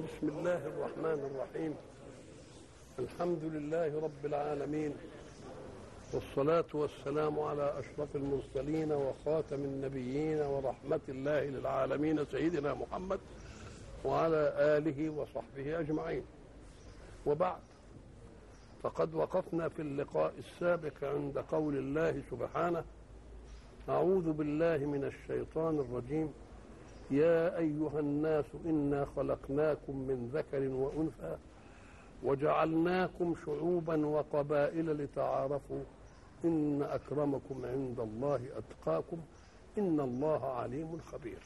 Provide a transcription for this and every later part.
بسم الله الرحمن الرحيم الحمد لله رب العالمين والصلاة والسلام على أشرف المرسلين وخاتم النبيين ورحمة الله للعالمين سيدنا محمد وعلى آله وصحبه أجمعين وبعد فقد وقفنا في اللقاء السابق عند قول الله سبحانه أعوذ بالله من الشيطان الرجيم يا أيها الناس إنا خلقناكم من ذكر وأنثى وجعلناكم شعوبا وقبائل لتعارفوا إن أكرمكم عند الله أتقاكم إن الله عليم خبير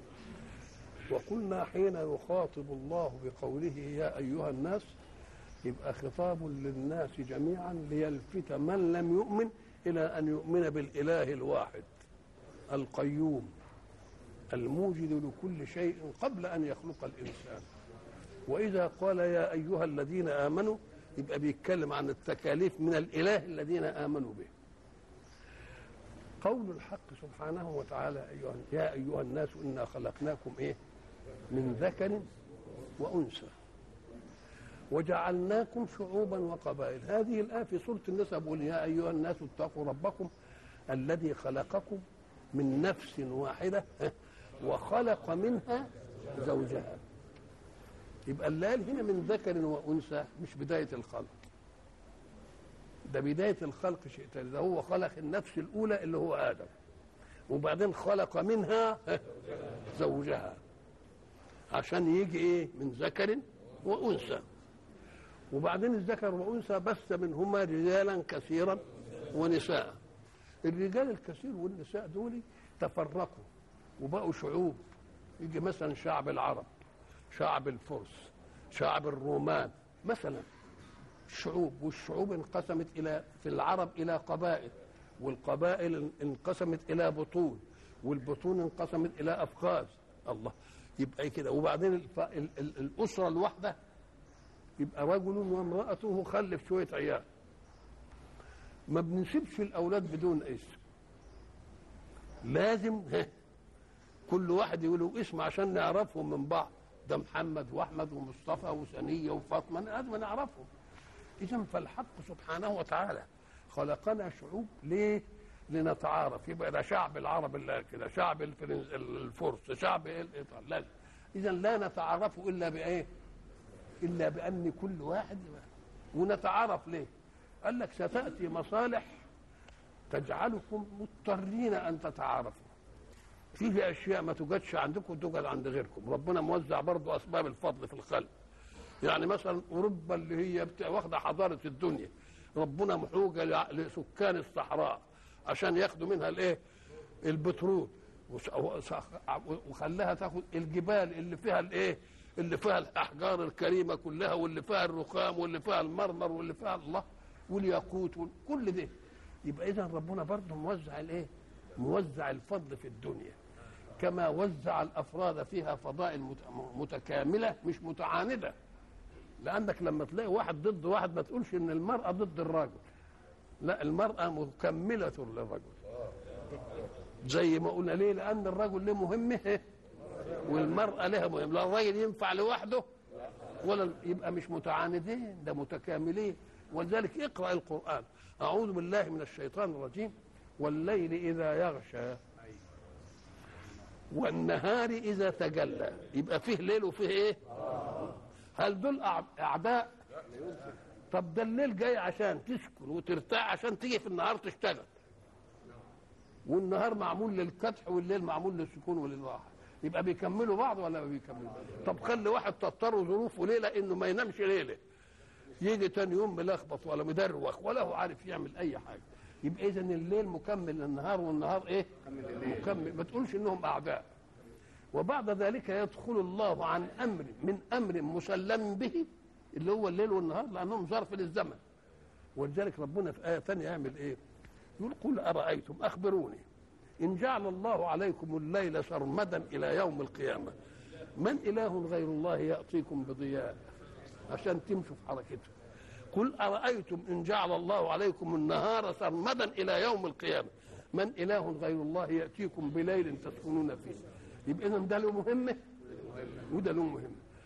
وقلنا حين يخاطب الله بقوله يا أيها الناس يبقى خطاب للناس جميعا ليلفت من لم يؤمن إلى أن يؤمن بالإله الواحد القيوم الموجد لكل شيء قبل ان يخلق الانسان واذا قال يا ايها الذين امنوا يبقى بيتكلم عن التكاليف من الاله الذين امنوا به قول الحق سبحانه وتعالى أيها يا ايها الناس انا خلقناكم ايه من ذكر وانثى وجعلناكم شعوبا وقبائل هذه الايه في سوره النساء بيقول يا ايها الناس اتقوا ربكم الذي خلقكم من نفس واحده وخلق منها زوجها يبقى الليل هنا من ذكر وانثى مش بدايه الخلق ده بدايه الخلق شيء تاني ده هو خلق النفس الاولى اللي هو ادم وبعدين خلق منها زوجها عشان يجي ايه من ذكر وانثى وبعدين الذكر وانثى بث منهما رجالا كثيرا ونساء الرجال الكثير والنساء دول تفرقوا وبقوا شعوب يجي مثلا شعب العرب شعب الفرس شعب الرومان مثلا شعوب والشعوب انقسمت الى في العرب الى قبائل والقبائل انقسمت الى بطون والبطون انقسمت الى افخاذ الله يبقى كده وبعدين الف... ال... ال... الاسره الواحده يبقى رجل وامراته خلف شويه عيال ما بنسيبش الاولاد بدون اسم لازم كل واحد يقول اسم عشان نعرفهم من بعض ده محمد واحمد ومصطفى وسنيه وفاطمه لازم نعرفهم اذا فالحق سبحانه وتعالى خلقنا شعوب ليه؟ لنتعارف يبقى ده شعب العرب اللي كده شعب الفرس شعب الايطال لازم اذا لا نتعرف الا بايه؟ الا بان كل واحد ونتعارف ليه؟ قال لك ستاتي مصالح تجعلكم مضطرين ان تتعارفوا فيه اشياء ما توجدش عندكم توجد عند غيركم ربنا موزع برضه اسباب الفضل في الخلق يعني مثلا اوروبا اللي هي بتاع واخده حضاره الدنيا ربنا محوجه لسكان الصحراء عشان ياخدوا منها الايه البترول وخلاها تاخد الجبال اللي فيها الايه اللي فيها الاحجار الكريمه كلها واللي فيها الرخام واللي فيها المرمر واللي فيها الله والياقوت كل ده يبقى اذا ربنا برضه موزع الايه موزع الفضل في الدنيا كما وزع الافراد فيها فضائل متكامله مش متعانده لانك لما تلاقي واحد ضد واحد ما تقولش ان المراه ضد الرجل لا المراه مكمله للرجل زي ما قلنا ليه لان الرجل له مهمه والمراه لها مهمه لا الراجل ينفع لوحده ولا يبقى مش متعاندين ده متكاملين ولذلك اقرا القران اعوذ بالله من الشيطان الرجيم والليل اذا يغشى والنهار اذا تجلى يبقى فيه ليل وفيه ايه هل دول اعداء طب ده الليل جاي عشان تسكن وترتاح عشان تيجي في النهار تشتغل والنهار معمول للكدح والليل معمول للسكون وللراحه يبقى بيكملوا بعض ولا ما بيكملوا طب خلي واحد تضطر ظروفه ليله انه ما ينامش ليله يجي تاني يوم ملخبط ولا مدروخ ولا هو عارف يعمل اي حاجه يبقى اذا الليل مكمل للنهار والنهار ايه مكمل ما تقولش انهم اعداء وبعد ذلك يدخل الله عن امر من امر مسلم به اللي هو الليل والنهار لانهم ظرف للزمن ولذلك ربنا في ايه ثانيه يعمل ايه يقول قل ارايتم اخبروني ان جعل الله عليكم الليل سرمدا الى يوم القيامه من اله غير الله ياتيكم بضياء عشان تمشوا في حركته قل أرأيتم إن جعل الله عليكم النهار سرمدا إلى يوم القيامة من إله غير الله يأتيكم بليل تسكنون فيه يبقى إذا ده له مهمة وده له مهمة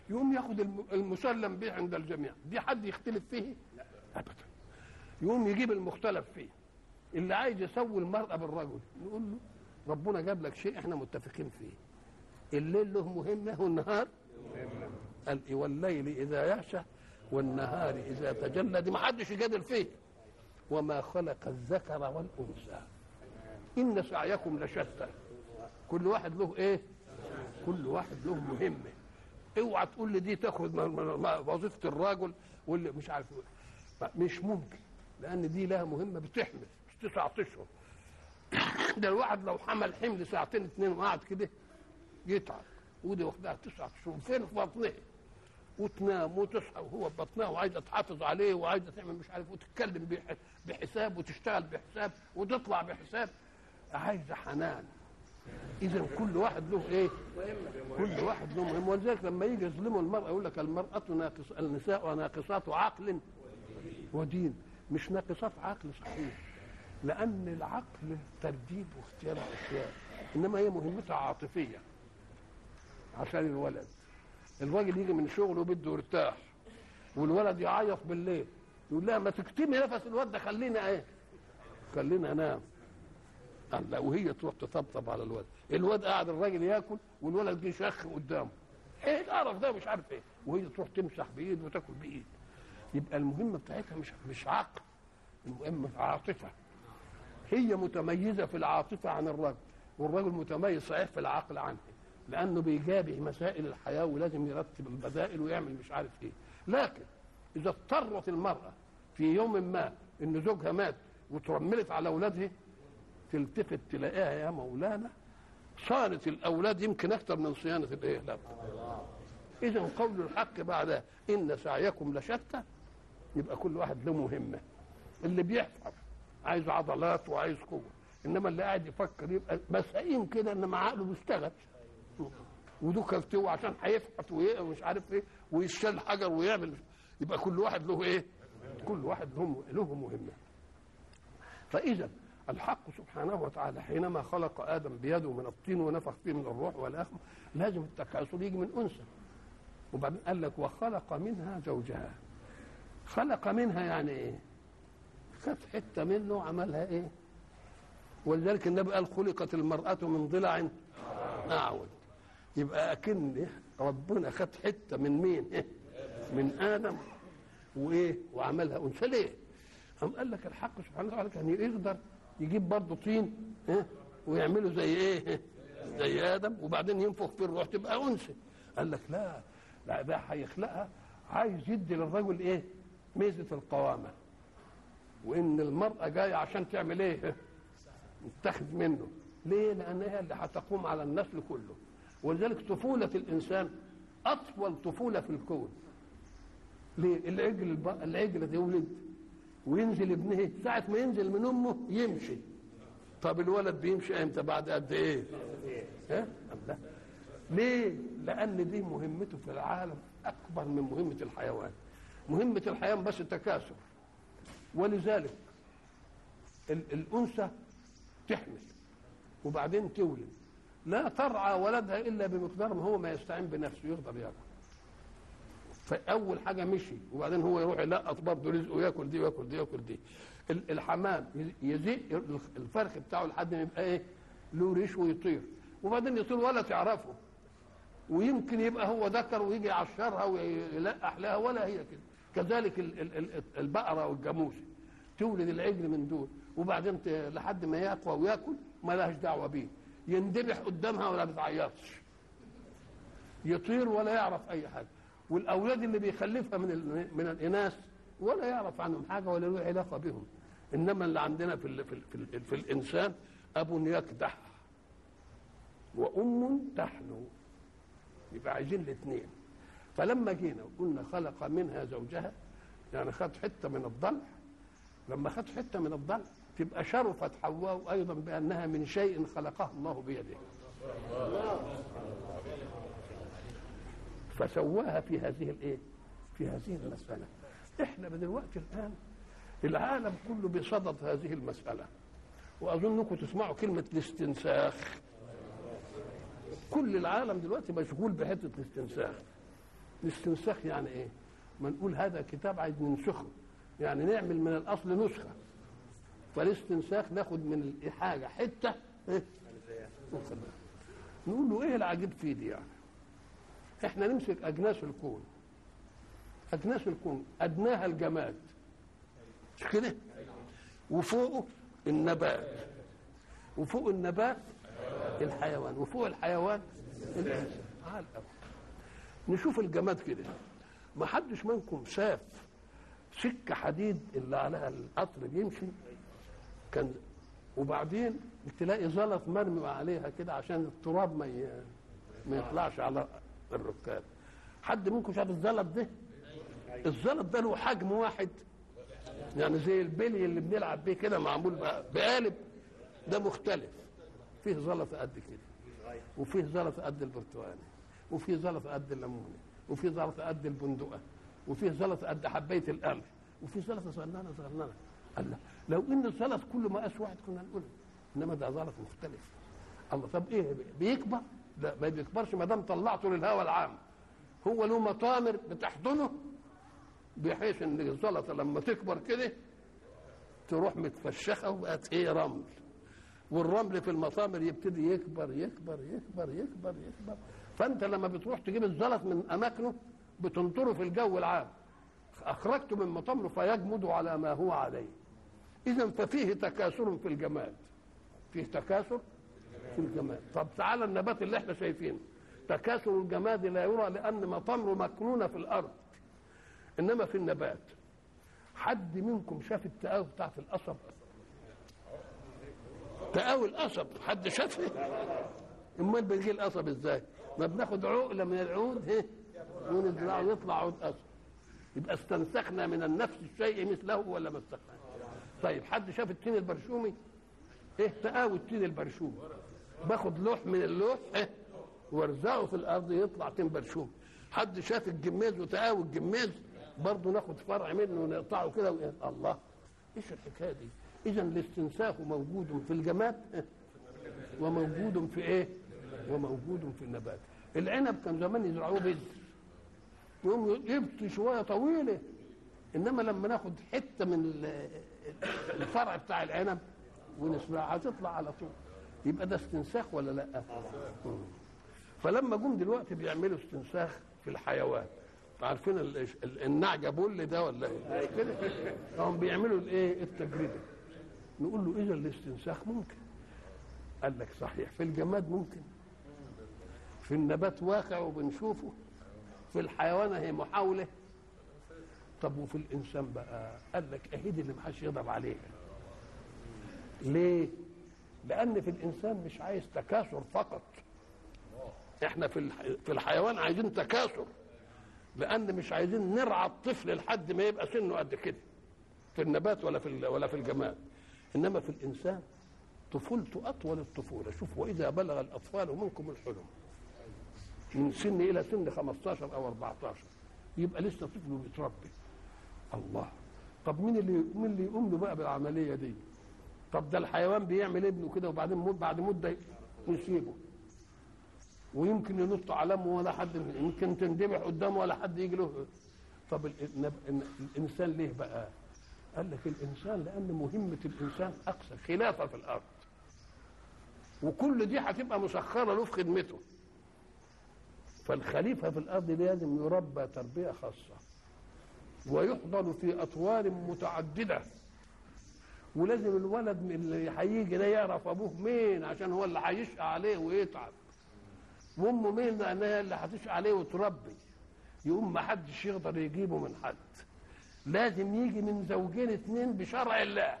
يقوم ياخد الم- المسلم به عند الجميع دي حد يختلف فيه ابدا يقوم يجيب المختلف فيه اللي عايز يسوي المرأة بالرجل نقول له ربنا جاب لك شيء احنا متفقين فيه الليل له مهمة والنهار قال إيه والليل إذا يعشى والنهار إذا تجلى دي ما حدش يجادل فيه وما خلق الذكر والأنثى إن سعيكم لشتى كل واحد له إيه كل واحد له مهمة اوعى تقول لي دي تاخد من- من- من وظيفة الراجل واللي مش عارف إيه. مش ممكن لأن دي لها مهمة بتحمل مش تسعة أشهر ده الواحد لو حمل حمل ساعتين اتنين وقعد كده يتعب ودي واخدها تسعة شهور فين في بطنها وتنام وتصحى وهو في بطنها وعايزه تحافظ عليه وعايزه تعمل مش عارف وتتكلم بح- بحساب وتشتغل بحساب وتطلع بحساب عايزه حنان اذا كل واحد له ايه؟ كل واحد له مهم ولذلك لما يجي يظلموا المراه يقول لك المراه ناقص النساء ناقصات عقل ودين مش ناقصات عقل صحيح لان العقل ترتيب واختيار الاشياء انما هي مهمتها عاطفيه عشان الولد الراجل يجي من شغله بده يرتاح والولد يعيط بالليل يقول لها ما تكتمي نفس الواد ده خلينا ايه خلينا انام قال لا وهي تروح تطبطب على الولد الواد قاعد الراجل ياكل والولد جه شخ قدامه ايه القرف ده مش عارف ايه وهي تروح تمسح بايد وتاكل بايد يبقى المهمه بتاعتها مش مش عقل المهمه عاطفه هي متميزه في العاطفه عن الرجل والرجل متميز صحيح في العقل عنه لانه بيجابه مسائل الحياه ولازم يرتب البدائل ويعمل مش عارف ايه لكن اذا اضطرت المراه في يوم ما ان زوجها مات وترملت على اولادها تلتفت تلاقيها يا مولانا صانت الاولاد يمكن اكثر من صيانه الايه لا اذا قول الحق بعد ان سعيكم لشتى يبقى كل واحد له مهمه اللي بيحفظ عايز عضلات وعايز قوه انما اللي قاعد يفكر يبقى مسائين كده انما عقله بيشتغل ودوكا فتوى عشان هيفحط ومش عارف ايه ويشال حجر ويعمل يبقى كل واحد له ايه؟ كل واحد له له مهمه. فاذا الحق سبحانه وتعالى حينما خلق ادم بيده من الطين ونفخ فيه من الروح والاخر لازم التكاثر يجي من انثى. وبعدين قال لك وخلق منها زوجها. خلق منها يعني ايه؟ خد حته منه وعملها ايه؟ ولذلك النبي قال خلقت المرأة من ضلع أعوج يبقى أكن ربنا خد حتة من مين؟ إيه؟ من آدم وإيه؟ وعملها أنثى ليه؟ أم قال لك الحق سبحانه وتعالى كان يقدر يجيب برضه طين إيه؟ ويعمله زي إيه؟ زي آدم وبعدين ينفخ في الروح تبقى أنثى قال لك لا لا ده هيخلقها عايز يدي للرجل إيه؟ ميزة القوامة وإن المرأة جاية عشان تعمل إيه؟ تتخذ منه ليه؟ لأن هي اللي هتقوم على النسل كله ولذلك طفولة الإنسان أطول طفولة في الكون ليه؟ العجل الب... العجل ده يولد وينزل ابنه ساعة ما ينزل من أمه يمشي طب الولد بيمشي امتى بعد قد ايه؟ ها؟ لا ليه؟ لأن دي مهمته في العالم أكبر من مهمة الحيوان مهمة الحيوان بس التكاثر ولذلك ال... الأنثى تحمل وبعدين تولد لا ترعى ولدها الا بمقدار ما هو ما يستعين بنفسه يقدر ياكل فاول حاجه مشي وبعدين هو يروح يلقط برضه رزقه ياكل دي وياكل دي وياكل دي ال- الحمام يزيق الفرخ بتاعه لحد ما يبقى ايه له ريش ويطير وبعدين يطير ولا تعرفه ويمكن يبقى هو ذكر ويجي يعشرها ويلقح لها ولا هي كده كذلك ال- ال- ال- البقره والجاموسه تولد العجل من دول وبعدين ت- لحد ما يقوى وياكل ما لهاش دعوه بيه يندبح قدامها ولا بتعيطش يطير ولا يعرف اي حاجه والاولاد اللي بيخلفها من ال- من الاناث ولا يعرف عنهم حاجه ولا له علاقه بهم انما اللي عندنا في ال في, ال في, ال في الانسان اب يكدح وام تحنو يبقى عايزين الاثنين فلما جينا وقلنا خلق منها زوجها يعني خد حته من الضلع لما خد حته من الضلع تبقى شرفت حواء ايضا بانها من شيء خلقه الله بيده فسواها في هذه الايه في هذه المساله احنا دلوقتي الان العالم كله بصدد هذه المساله واظنكم تسمعوا كلمه الاستنساخ كل العالم دلوقتي مشغول بحته الاستنساخ الاستنساخ يعني ايه ما نقول هذا كتاب عايز ننسخه يعني نعمل من الاصل نسخه فالاستنساخ ناخد من حاجه حته إيه؟ نقول له ايه العجيب فيه دي يعني احنا نمسك اجناس الكون اجناس الكون ادناها الجماد مش كده وفوقه النبات وفوق النبات الحيوان وفوق الحيوان الانسان على الأول. نشوف الجماد كده ما حدش منكم شاف سكه حديد اللي عليها القطر بيمشي كان وبعدين تلاقي زلط مرمي عليها كده عشان التراب ما ي... ما يطلعش على الركاب حد منكم شاف الزلط ده الزلط ده له حجم واحد يعني زي البلي اللي بنلعب بيه كده معمول بقالب ده مختلف فيه زلط قد كده وفيه زلط قد البرتقالي وفيه زلط قد الليمونه وفيه زلط قد البندقه وفيه زلط قد حبايه القمح وفيه زلط صغننه صغننه الله لو ان الزلط كله مقاس واحد كنا نقول انما ده زلط مختلف الله طب ايه بيكبر لا ما بيكبرش ما دام طلعته للهواء العام هو له مطامر بتحضنه بحيث ان الزلطه لما تكبر كده تروح متفشخه وبقت ايه رمل والرمل في المطامر يبتدي يكبر يكبر يكبر يكبر يكبر فانت لما بتروح تجيب الزلط من اماكنه بتنطره في الجو العام اخرجته من مطامره فيجمد على ما هو عليه اذا ففيه تكاثر في الجماد فيه تكاثر في الجماد طب تعالى النبات اللي احنا شايفينه تكاثر الجماد لا يرى لان مطامره مكنونه في الارض انما في النبات حد منكم شاف التقاوي بتاعت القصب تقاوي القصب حد شافها امال بنجي القصب ازاي ما بناخد عقله من العود هه ونزرعه يطلع عود قصب يبقى استنسخنا من النفس الشيء مثله ولا ما استخدمنا طيب حد شاف التين البرشومي ايه تقاوي التين البرشومي باخد لوح من اللوح ايه وارزعه في الارض يطلع تين برشومي حد شاف الجماز وتقاوي الجماز برضه ناخد فرع منه ونقطعه كده وإيه؟ الله ايش الحكايه دي اذا الاستنساخ موجود في الجماد إيه؟ وموجود في ايه وموجود في النبات العنب كان زمان يزرعوه بذر يقوم يبكي شويه طويله انما لما ناخد حته من الفرع بتاع العنب ونسمعها هتطلع على طول يبقى ده استنساخ ولا لا فلما جم دلوقتي بيعملوا استنساخ في الحيوان عارفين النعجه بول ده ولا ايه كده هم بيعملوا الايه التجربه نقول له اذا الاستنساخ ممكن قال لك صحيح في الجماد ممكن في النبات واقع وبنشوفه في الحيوان هي محاوله طب وفي الانسان بقى قال لك اهيد اللي محدش يقدر عليها ليه لان في الانسان مش عايز تكاثر فقط احنا في في الحيوان عايزين تكاثر لان مش عايزين نرعى الطفل لحد ما يبقى سنه قد كده في النبات ولا في ولا في الجماد انما في الانسان طفولته اطول الطفوله شوف واذا بلغ الاطفال منكم الحلم من سن الى سن 15 او 14 يبقى لسه طفل بيتربي الله طب مين اللي مين اللي يقوم له بقى بالعمليه دي طب ده الحيوان بيعمل ابنه كده وبعدين مد بعد مده يسيبه ويمكن ينط على امه ولا حد يمكن تندبح قدامه ولا حد يجي له طب الانسان ليه بقى؟ قال لك الانسان لان مهمه الانسان اقصى خلافه في الارض وكل دي هتبقى مسخره له في خدمته فالخليفه في الارض لازم يربى تربيه خاصه ويحضن في اطوار متعدده ولازم الولد من اللي هيجي ده يعرف ابوه مين عشان هو اللي هيشقى عليه ويتعب وامه مين لانها اللي هتشقى عليه وتربي يقوم ما حدش يقدر يجيبه من حد لازم يجي من زوجين اثنين بشرع الله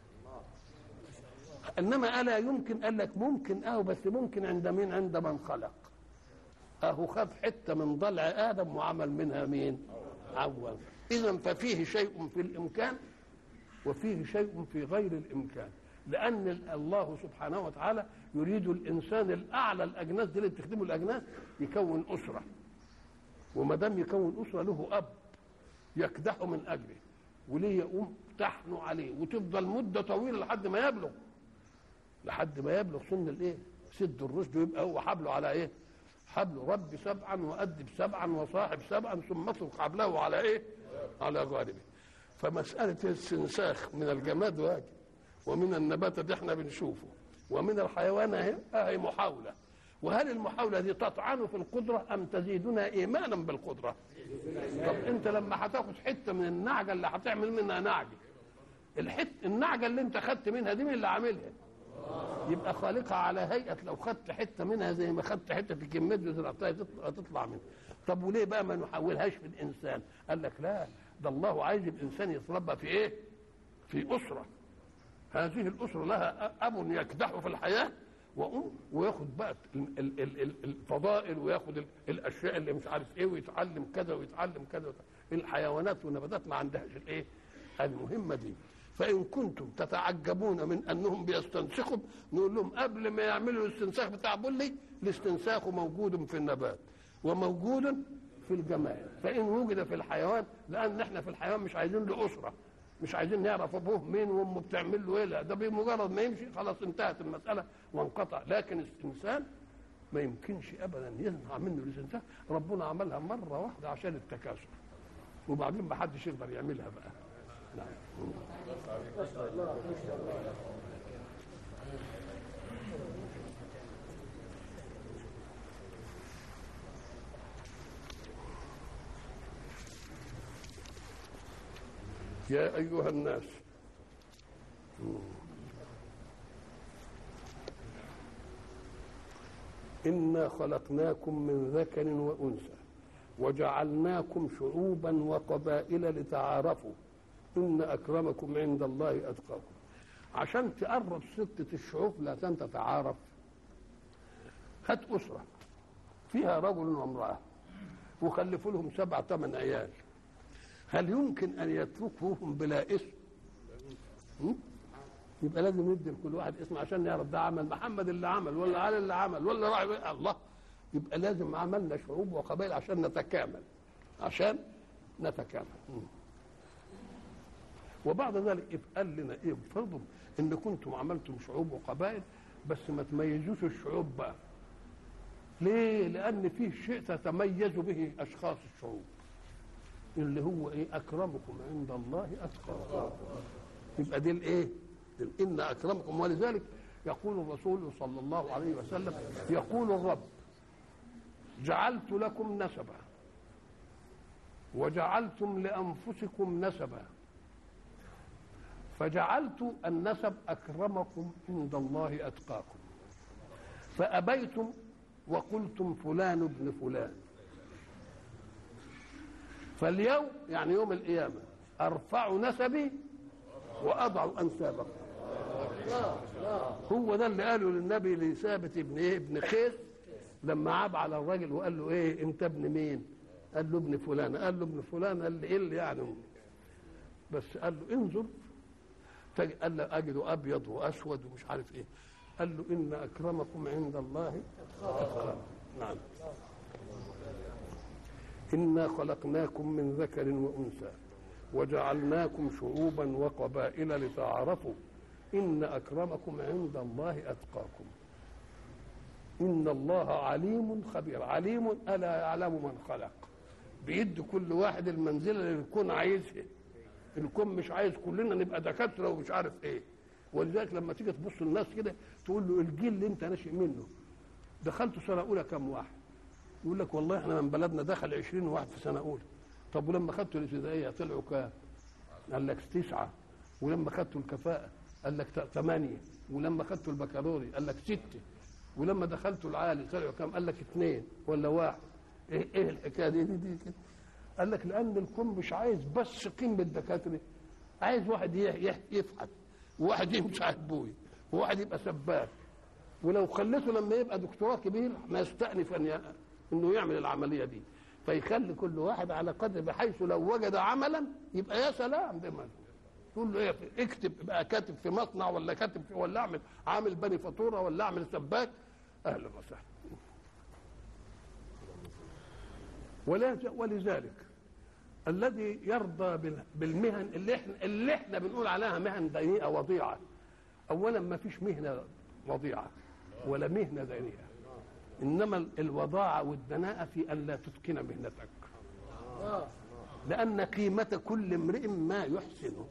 انما الا يمكن قال لك ممكن اه بس ممكن عند مين عند من خلق اهو خد حته من ضلع ادم وعمل منها مين عوض اذا ففيه شيء في الامكان وفيه شيء في غير الامكان لان الله سبحانه وتعالى يريد الانسان الاعلى الاجناس دي اللي بتخدمه الاجناس يكون اسره وما دام يكون اسره له اب يكدح من اجله وليه يقوم تحنو عليه وتفضل مده طويله لحد ما يبلغ لحد ما يبلغ سن الايه؟ سد الرشد ويبقى هو حبله على ايه؟ حبل رب سبعا وأدب سبعا وصاحب سبعا ثم اطلق حبله على ايه؟ على غاربه فمسألة الاستنساخ من الجماد واجب ومن النبات اللي احنا بنشوفه ومن الحيوان اهي اهي محاولة وهل المحاولة دي تطعن في القدرة أم تزيدنا إيمانا بالقدرة طب أنت لما هتاخد حتة من النعجة اللي هتعمل منها نعجة الحت النعجة اللي أنت خدت منها دي مين اللي عاملها يبقى خالقها على هيئة لو خدت حتة منها زي ما خدت حتة في كمية زرعتها تطلع منها طب وليه بقى ما نحولهاش في الإنسان قال لك لا ده الله عايز الإنسان يتربى في إيه في أسرة هذه الأسرة لها أب يكدح في الحياة وأم وياخد بقى ال- ال- ال- الفضائل وياخد ال- الاشياء اللي مش عارف ايه ويتعلم كذا ويتعلم كذا ويتعلم. الحيوانات والنباتات ما عندهاش الايه المهمه دي فان كنتم تتعجبون من انهم بيستنسخوا نقول لهم قبل ما يعملوا الاستنساخ بتاع بولي الاستنساخ موجود في النبات وموجود في الجمال فان وجد في الحيوان لان احنا في الحيوان مش عايزين له اسره مش عايزين نعرف ابوه مين وامه بتعمل له ايه لا ده بمجرد ما يمشي خلاص انتهت المساله وانقطع لكن الانسان ما يمكنش ابدا يصنع منه الاستنساخ ربنا عملها مره واحده عشان التكاثر وبعدين ما حدش يقدر يعملها بقى نعم يا ايها الناس انا خلقناكم من ذكر وانثى وجعلناكم شعوبا وقبائل لتعارفوا ان اكرمكم عند الله اتقاكم عشان تقرب ستة الشعوب لا تتعارف هات أسرة فيها رجل وامرأة وخلفوا لهم سبع ثمان عيال هل يمكن أن يتركوهم بلا اسم؟ م? يبقى لازم ندي لكل واحد اسم عشان نعرف ده عمل محمد اللي عمل ولا علي اللي عمل ولا راح الله يبقى لازم عملنا شعوب وقبائل عشان نتكامل عشان نتكامل م. وبعد ذلك قال لنا ايه فرضوا ان كنتم عملتم شعوب وقبائل بس ما تميزوش الشعوب بقى ليه لان فيه شيء تتميز به اشخاص الشعوب اللي هو ايه اكرمكم عند الله اتقاكم يبقى دي الايه دي ان اكرمكم ولذلك يقول الرسول صلى الله عليه وسلم يقول الرب جعلت لكم نسبا وجعلتم لانفسكم نسبا فجعلت النسب اكرمكم عند الله اتقاكم فابيتم وقلتم فلان ابن فلان فاليوم يعني يوم القيامه ارفع نسبي واضع انسابكم هو ده اللي قاله للنبي لثابت ابن ايه ابن خيس لما عاب على الراجل وقال له ايه انت ابن مين قال له ابن فلان قال له ابن فلان قال له ايه اللي يعني بس قال له انظر قال له اجد ابيض واسود ومش عارف ايه قال له ان اكرمكم عند الله اتقاكم نعم انا خلقناكم من ذكر وانثى وجعلناكم شعوبا وقبائل لتعارفوا ان اكرمكم عند الله اتقاكم ان الله عليم خبير عليم الا يعلم من خلق بيدي كل واحد المنزله اللي الكون عايزها الكون مش عايز كلنا نبقى دكاتره ومش عارف ايه ولذلك لما تيجي تبص الناس كده تقول له الجيل اللي انت ناشئ منه دخلت سنه اولى كم واحد يقول لك والله احنا من بلدنا دخل 20 واحد في سنه اولى طب ولما خدتوا الابتدائيه طلعوا كام؟ قال لك تسعه ولما خدتوا الكفاءه قال لك ثمانيه ولما خدتوا البكالوري قال لك سته ولما دخلتوا العالي طلعوا كام؟ قال لك اثنين ولا واحد ايه ايه الحكايه دي دي, دي كده قال لك لان الكون مش عايز بس قيمه الدكاتره عايز واحد يفحت وواحد يمشي على ابوي وواحد يبقى سباك ولو خليته لما يبقى دكتوراه كبير ما يستأنف ان ي... انه يعمل العمليه دي فيخلي كل واحد على قدر بحيث لو وجد عملا يبقى يا سلام بما تقول له ايه اكتب ابقى كاتب في مصنع ولا كاتب في ولا اعمل عامل بني فاتوره ولا اعمل سباك اهلا وسهلا ولذلك الذي يرضى بالمهن اللي احنا اللي احنا بنقول عليها مهن دينيه وضيعه اولا ما فيش مهنه وضيعه ولا مهنه دينيه انما الوضاعه والدناءه في ان لا تتقن مهنتك لان قيمه كل امرئ ما يحسنه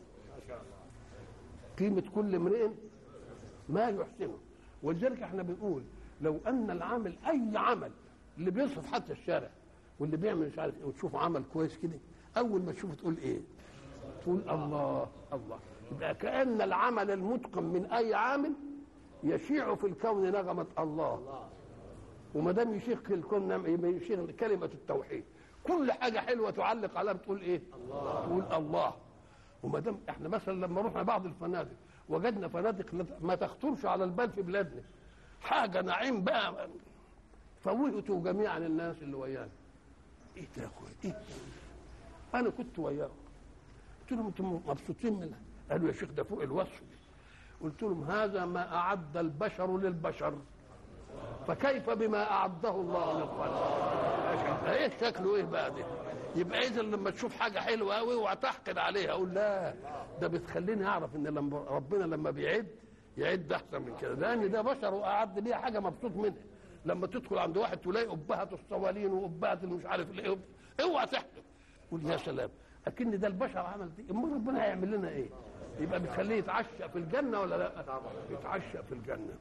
قيمه كل امرئ ما يحسنه ولذلك احنا بنقول لو ان العامل اي عمل اللي بيصرف حتى الشارع واللي بيعمل مش عارف ايه وتشوفه عمل كويس كده اول ما تشوفه تقول ايه؟ تقول الله الله يبقى كان العمل المتقن من اي عامل يشيع في الكون نغمه الله وما دام يشيخ الكون نم- يشيخ كلمه التوحيد كل حاجه حلوه تعلق عليها بتقول ايه؟ الله تقول الله وما دام احنا مثلا لما رحنا بعض الفنادق وجدنا فنادق لا- ما تخطرش على البال في بلادنا حاجه نعيم بقى فوهتوا جميعا الناس اللي ويانا ايه ده يا اخويا ايه ده؟ انا كنت وياهم قلت لهم انتم مبسوطين منها قالوا يا شيخ ده فوق الوصف قلت لهم هذا ما اعد البشر للبشر فكيف بما اعده الله للخلق ايه شكله ايه بقى ده يبقى اذا لما تشوف حاجه حلوه قوي وتحقد عليها اقول لا ده بتخليني اعرف ان لما ربنا لما بيعد يعد احسن من كده لان ده بشر واعد ليها حاجه مبسوط منها لما تدخل عند واحد تلاقي ابهه الصوالين وابهه مش عارف الايه اوعى تحلف قول يا سلام اكن ده البشر عمل دي امال ربنا هيعمل لنا ايه يبقى بتخليه يتعشى في الجنه ولا لا يتعشى في الجنه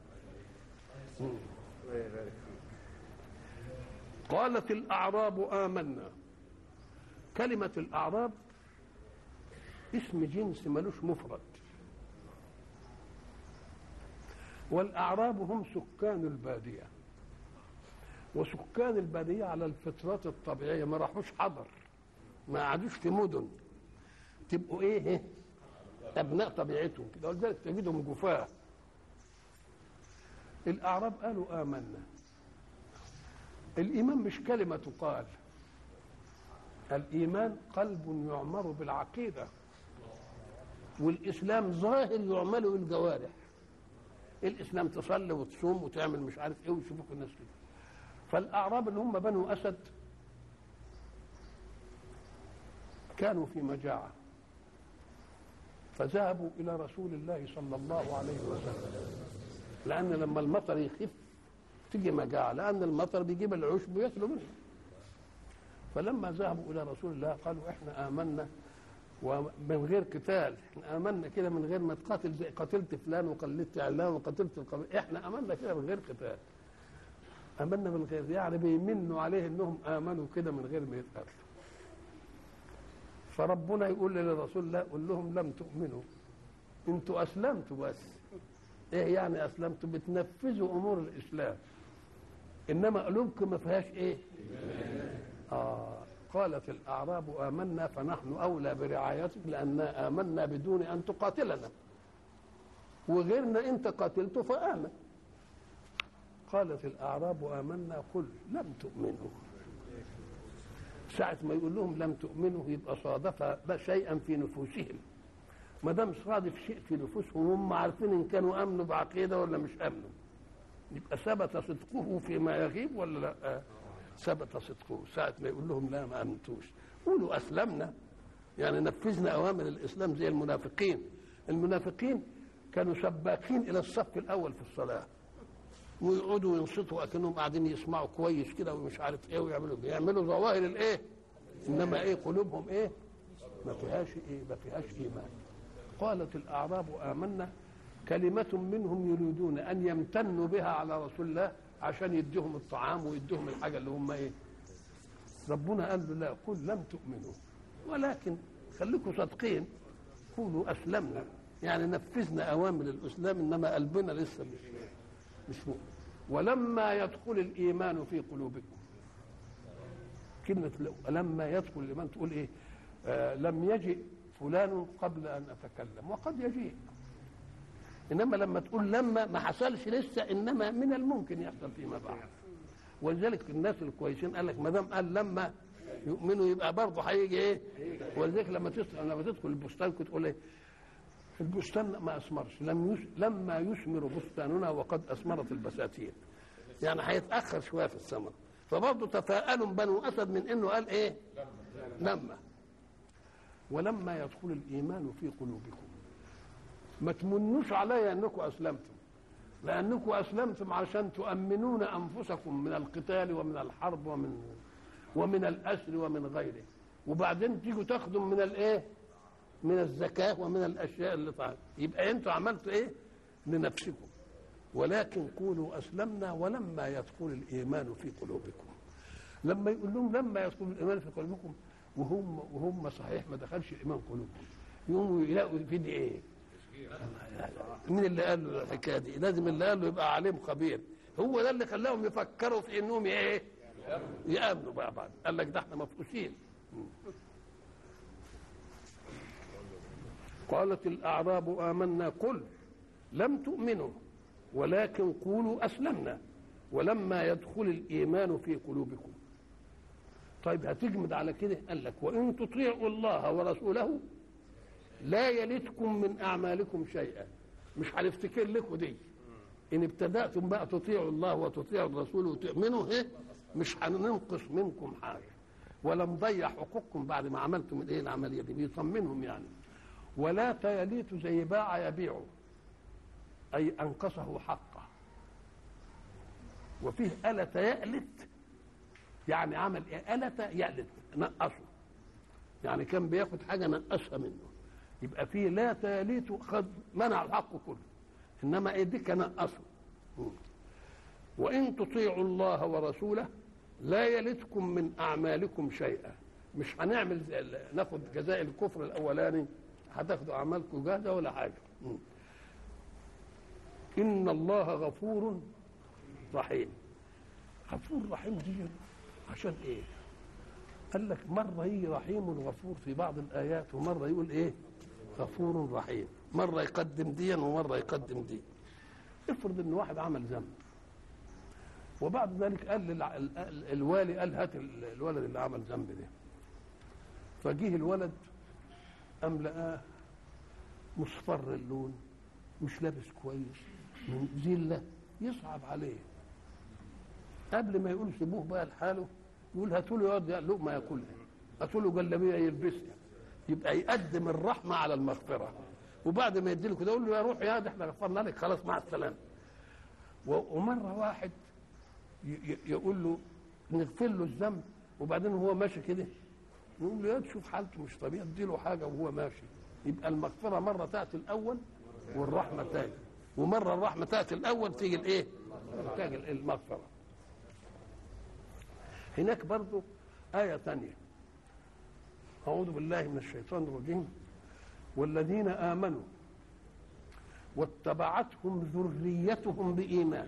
قالت الاعراب امنا كلمه الاعراب اسم جنس ملوش مفرد والاعراب هم سكان الباديه وسكان الباديه على الفطرات الطبيعيه ما راحوش حضر ما قعدوش في مدن تبقوا ايه إيه؟ ابناء طبيعتهم كده ولذلك تجدهم جفاه الاعراب قالوا امنا الايمان مش كلمه تقال الايمان قلب يعمر بالعقيده والاسلام ظاهر يعمل بالجوارح الاسلام تصلي وتصوم وتعمل مش عارف ايه ويشوفوك الناس كده فالاعراب اللي هم بنو اسد كانوا في مجاعه فذهبوا الى رسول الله صلى الله عليه وسلم لان لما المطر يخف تيجي مجاعه لان المطر بيجيب العشب وياكلوا منه فلما ذهبوا الى رسول الله قالوا احنا امنا ومن غير قتال احنا امنا كده من غير ما تقاتل زي قتلت فلان وقلدت علان وقتلت القبيل احنا امنا كده من غير قتال امنا من غير يعني بيمنوا عليه انهم امنوا كده من غير ما يتقاتلوا فربنا يقول للرسول الله قول لهم لم تؤمنوا انتوا اسلمتوا بس ايه يعني اسلمتوا بتنفذوا امور الاسلام انما قلوبكم ما فيهاش ايه آه قالت الاعراب امنا فنحن اولى برعايتك لاننا امنا بدون ان تقاتلنا وغيرنا انت قاتلته فامن قالت الاعراب امنا قل لم تؤمنوا ساعة ما يقول لهم لم تؤمنوا يبقى صادف شيئا في نفوسهم ما دام صادف شيء في نفوسهم هم عارفين ان كانوا امنوا بعقيده ولا مش امنوا يبقى ثبت صدقه فيما يغيب ولا لا ثبت صدقه ساعة ما يقول لهم لا ما امنتوش قولوا اسلمنا يعني نفذنا اوامر الاسلام زي المنافقين المنافقين كانوا سباقين الى الصف الاول في الصلاه ويقعدوا ينصتوا اكنهم قاعدين يسمعوا كويس كده ومش عارف ايه ويعملوا يعملوا ظواهر الايه انما ايه قلوبهم ايه ما فيهاش ايه ما فيهاش ايمان قالت الاعراب امنا كلمة منهم يريدون ان يمتنوا بها على رسول الله عشان يديهم الطعام ويديهم الحاجة اللي هم ايه ربنا قال له لا قل لم تؤمنوا ولكن خليكم صادقين قولوا اسلمنا يعني نفذنا اوامر الاسلام انما قلبنا لسه مش مش مؤمن ولما يدخل الايمان في قلوبكم كلمه لما يدخل الايمان تقول ايه آه لم يجئ فلان قبل ان اتكلم وقد يجيء انما لما تقول لما ما حصلش لسه انما من الممكن يحصل فيما بعد ولذلك الناس الكويسين قال لك ما دام قال لما يؤمنوا يبقى برضه هيجي ايه ولذلك لما تدخل لما تدخل البستان كنت تقول ايه البستان ما اثمرش لم يس... لما يثمر بستاننا وقد اثمرت البساتين يعني هيتاخر شويه في الثمر فبرضه تفاءلوا بنو اسد من انه قال ايه لما ولما يدخل الايمان في قلوبكم ما تمنوش علي انكم اسلمتم لانكم اسلمتم عشان تؤمنون انفسكم من القتال ومن الحرب ومن ومن الاسر ومن غيره وبعدين تيجوا تاخذوا من الايه من الزكاه ومن الاشياء اللي طعم يبقى انتوا عملتوا ايه لنفسكم ولكن قولوا اسلمنا ولما يدخل الايمان في قلوبكم لما يقول لهم لما يدخل الايمان في قلوبكم وهم وهم صحيح ما دخلش الايمان قلوبكم يقوموا يلاقوا في دي ايه مين اللي قال له الحكايه دي لازم اللي قال له يبقى عليم خبير هو ده اللي خلاهم يفكروا في انهم ايه يامنوا بقى بعد قال لك ده احنا مفقوسين قالت الاعراب امنا قل لم تؤمنوا ولكن قولوا اسلمنا ولما يدخل الايمان في قلوبكم طيب هتجمد على كده قال لك وان تطيعوا الله ورسوله لا يلدكم من اعمالكم شيئا مش هنفتكر لكم دي ان ابتداتم بقى تطيعوا الله وتطيعوا الرسول وتؤمنوا ايه مش هننقص منكم حاجه ولا نضيع حقوقكم بعد ما عملتم الايه العمليه دي بيطمنهم يعني ولا تيليت زي باع يبيع اي انقصه حقه وفيه ألت يألت يعني عمل ايه ألت يألت نقصه يعني كان بياخد حاجه نقصها منه يبقى فيه لا تاليت خد منع الحق كله انما ايه دي كان نقصه وان تطيعوا الله ورسوله لا يلدكم من اعمالكم شيئا مش هنعمل ناخد جزاء الكفر الاولاني هتاخدوا اعمالكم جاهزه ولا حاجه ان الله غفور رحيم غفور رحيم دي عشان ايه قال لك مرة يجي رحيم غفور في بعض الآيات ومرة يقول إيه غفور رحيم مرة يقدم ديا ومرة يقدم دي افرض إن واحد عمل ذنب وبعد ذلك قال الوالي قال هات الولد اللي عمل ذنب ده فجيه الولد قام لقاه مصفر اللون مش لابس كويس من ذله يصعب عليه قبل ما يقول سيبوه بقى لحاله يقول هاتوا له يقعد لقمه ياكلها هاتوا له جلابيه يلبسها يبقى يقدم الرحمه على المغفره وبعد ما يدي له كده يقول له يا روح يا ده احنا غفرنا لك خلاص مع السلامه ومره واحد يقول له نغفر له الذنب وبعدين هو ماشي كده نقول له يا تشوف حالته مش طبيعي ادي له حاجه وهو ماشي يبقى المغفره مره تاتي الاول والرحمه تاني ومره الرحمه تاتي الاول تيجي الايه؟ تيجي المغفره هناك برضو آية ثانية أعوذ بالله من الشيطان الرجيم والذين آمنوا واتبعتهم ذريتهم بإيمان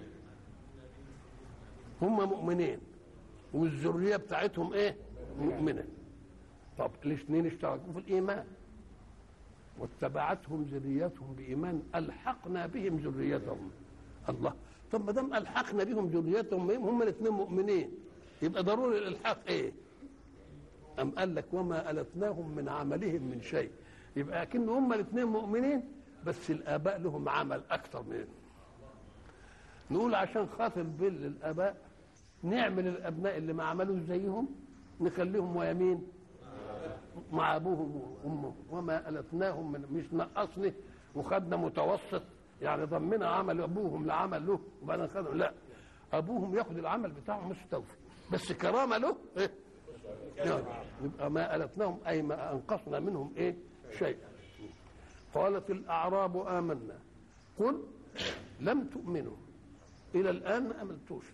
هم مؤمنين والذرية بتاعتهم إيه؟ مؤمنة طب الاثنين اشتركوا في الإيمان واتبعتهم ذريتهم بإيمان ألحقنا بهم ذريتهم الله طب ما دام ألحقنا بهم ذريتهم هم الاثنين مؤمنين يبقى ضروري الالحاق ايه ام قال لك وما التناهم من عملهم من شيء يبقى اكن هم الاثنين مؤمنين بس الاباء لهم عمل اكثر منهم نقول عشان خاطر بل الاباء نعمل الابناء اللي ما عملوش زيهم نخليهم ويمين مع ابوهم وامهم وما التناهم من مش نقصني وخدنا متوسط يعني ضمنا عمل ابوهم لعمل له وبعدين خدوا لا ابوهم ياخد العمل بتاعه مستوفي بس كرامه له إيه؟ يعني يبقى ما ألتناهم أي ما أنقصنا منهم إيه شيئا قالت الأعراب آمنا قل لم تؤمنوا إلى الآن ما أمنتوش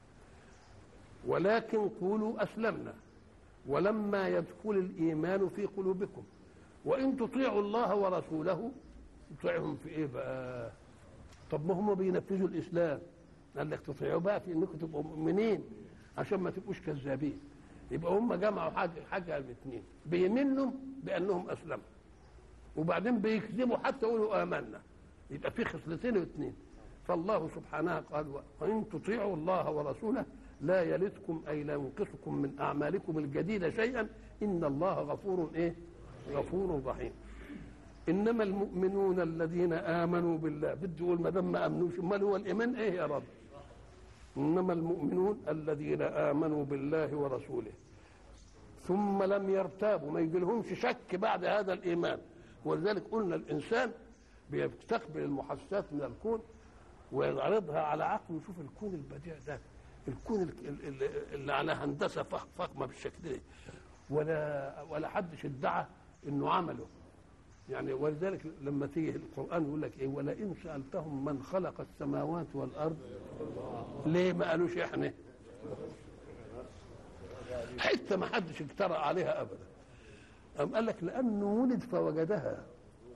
ولكن قولوا أسلمنا ولما يدخل الإيمان في قلوبكم وإن تطيعوا الله ورسوله تطيعهم في إيه بقى طب ما هم بينفذوا الإسلام قال لك تطيعوا بقى في انكم تبقوا مؤمنين عشان ما تبقوش كذابين يبقى هم جمعوا حاجه حاجه الاثنين بيمنوا بانهم اسلموا وبعدين بيكذبوا حتى يقولوا امنا يبقى في خصلتين واثنين فالله سبحانه قال وان تطيعوا الله ورسوله لا يلدكم اي لا ينقصكم من اعمالكم الجديده شيئا ان الله غفور ايه؟ غفور رحيم انما المؤمنون الذين امنوا بالله بده يقول ما دام ما امنوش امال هو الايمان ايه يا رب؟ انما المؤمنون الذين امنوا بالله ورسوله ثم لم يرتابوا ما يجيلهمش شك بعد هذا الايمان ولذلك قلنا الانسان بيستقبل المحسسات من الكون ويعرضها على عقله يشوف الكون البديع ده الكون ال- ال- ال- اللي على هندسه فخ- فخمه بالشكل ده ولا ولا حدش ادعى انه عمله يعني ولذلك لما تيجي القران يقول لك ايه ولئن سالتهم من خلق السماوات والارض ليه ما قالوش احنا حته ما حدش اجترأ عليها ابدا أم قال لك لانه ولد فوجدها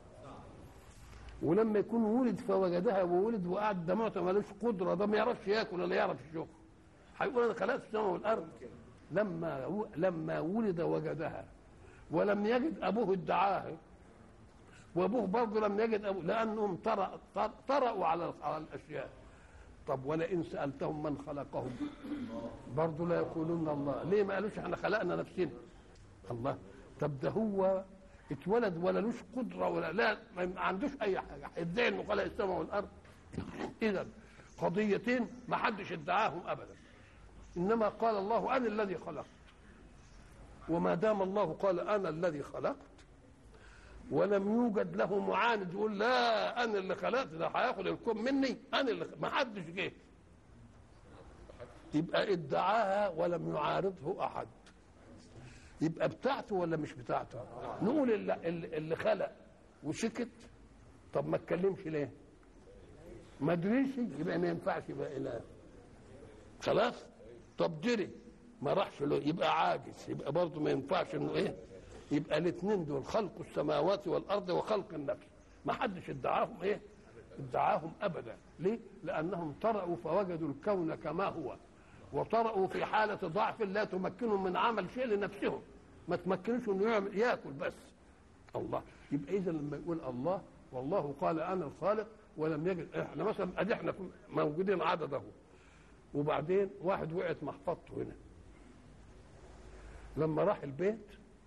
ولما يكون ولد فوجدها وولد وقعد ده معطى مالوش قدره ده ما يعرفش ياكل ولا يعرف يشوف هيقول انا خلقت السماء والارض لما لما ولد وجدها ولم يجد ابوه ادعاها وابوه برضه لم يجد ابوه لانهم طرأ طر- طرأوا على على الاشياء طب ولئن سالتهم من خلقهم برضه لا يقولون الله ليه ما قالوش احنا خلقنا نفسنا الله طب ده هو اتولد ولا لوش قدره ولا لا ما عندوش اي حاجه ادعي انه خلق السماء والارض اذا قضيتين ما حدش ادعاهم ابدا انما قال الله انا الذي خلقت وما دام الله قال انا الذي خلقت ولم يوجد له معاند يقول لا انا اللي خلقت ده هياخد الكون مني انا اللي ما حدش جه يبقى ادعاها ولم يعارضه احد يبقى بتاعته ولا مش بتاعته نقول اللي, اللي اللي خلق وسكت طب ما اتكلمش ليه ما ادريش يبقى ما ينفعش يبقى اله خلاص طب دري ما راحش له يبقى عاجز يبقى برضه ما ينفعش انه ايه يبقى الاثنين دول خلق السماوات والارض وخلق النفس ما حدش ادعاهم ايه ادعاهم ابدا ليه لانهم طرأوا فوجدوا الكون كما هو وطرأوا في حالة ضعف لا تمكنهم من عمل شيء لنفسهم ما تمكنوش انه يعمل ياكل بس الله يبقى اذا لما يقول الله والله قال انا الخالق ولم يجد احنا مثلا ادي احنا موجودين عدد اهو وبعدين واحد وقعت محفظته هنا لما راح البيت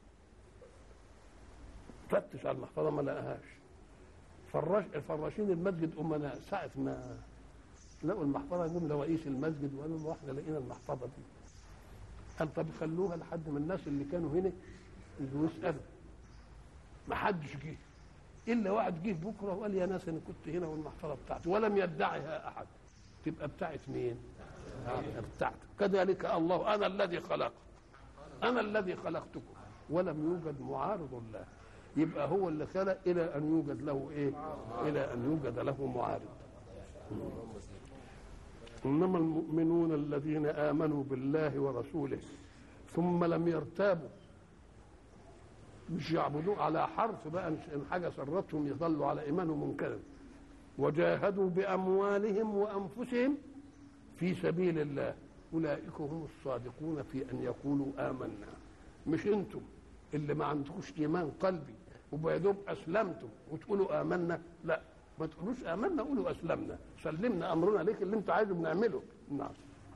فتش على المحفظه ما لقاهاش فراش فراشين المسجد امنا ساعه ما لقوا المحفظه جم لرئيس المسجد وقالوا له احنا لقينا المحفظه دي قال طب خلوها لحد من الناس اللي كانوا هنا يجوا يسالوا ما حدش جه الا واحد جه بكره وقال يا ناس انا كنت هنا والمحفظه بتاعتي ولم يدعها احد تبقى بتاعت مين؟ بتاعتك كذلك الله انا الذي خلقت انا الذي خلقتكم ولم يوجد معارض له يبقى هو اللي خلق الى ان يوجد له ايه؟ الى ان يوجد له معارض انما المؤمنون الذين امنوا بالله ورسوله ثم لم يرتابوا مش يعبدوه على حرف بقى ان حاجه سرتهم يظلوا على ايمانهم منكرا وجاهدوا باموالهم وانفسهم في سبيل الله اولئك هم الصادقون في ان يقولوا امنا مش انتم اللي ما عندكوش ايمان قلبي وبيدوب اسلمتم وتقولوا امنا لا ما تقولوش امنا قولوا اسلمنا سلمنا امرنا ليك اللي انت عايزه بنعمله نعم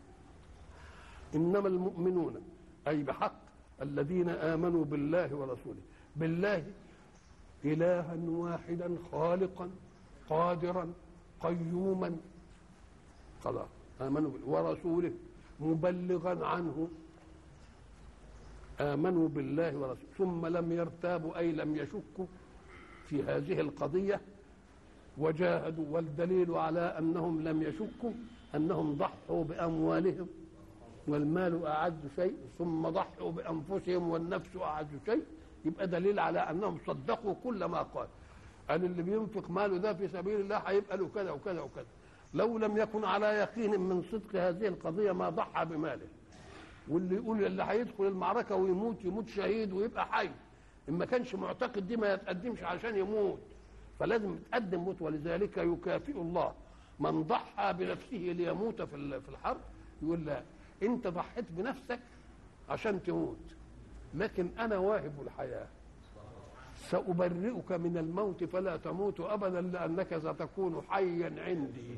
انما المؤمنون اي بحق الذين امنوا بالله ورسوله بالله الها واحدا خالقا قادرا قيوما خلاص امنوا بالله ورسوله مبلغا عنه امنوا بالله ورسوله ثم لم يرتابوا اي لم يشكوا في هذه القضيه وجاهدوا والدليل على انهم لم يشكوا انهم ضحوا باموالهم والمال اعز شيء ثم ضحوا بانفسهم والنفس اعز شيء يبقى دليل على انهم صدقوا كل ما قال قال اللي بينفق ماله ده في سبيل الله هيبقى له كذا وكذا وكذا لو لم يكن على يقين من صدق هذه القضيه ما ضحى بماله واللي يقول اللي هيدخل المعركه ويموت يموت شهيد ويبقى حي ان ما كانش معتقد دي ما يتقدمش عشان يموت فلازم يتقدم موت ولذلك يكافئ الله من ضحى بنفسه ليموت في في الحرب يقول لا انت ضحيت بنفسك عشان تموت لكن انا واهب الحياه سأبرئك من الموت فلا تموت أبدا لأنك ستكون حيا عندي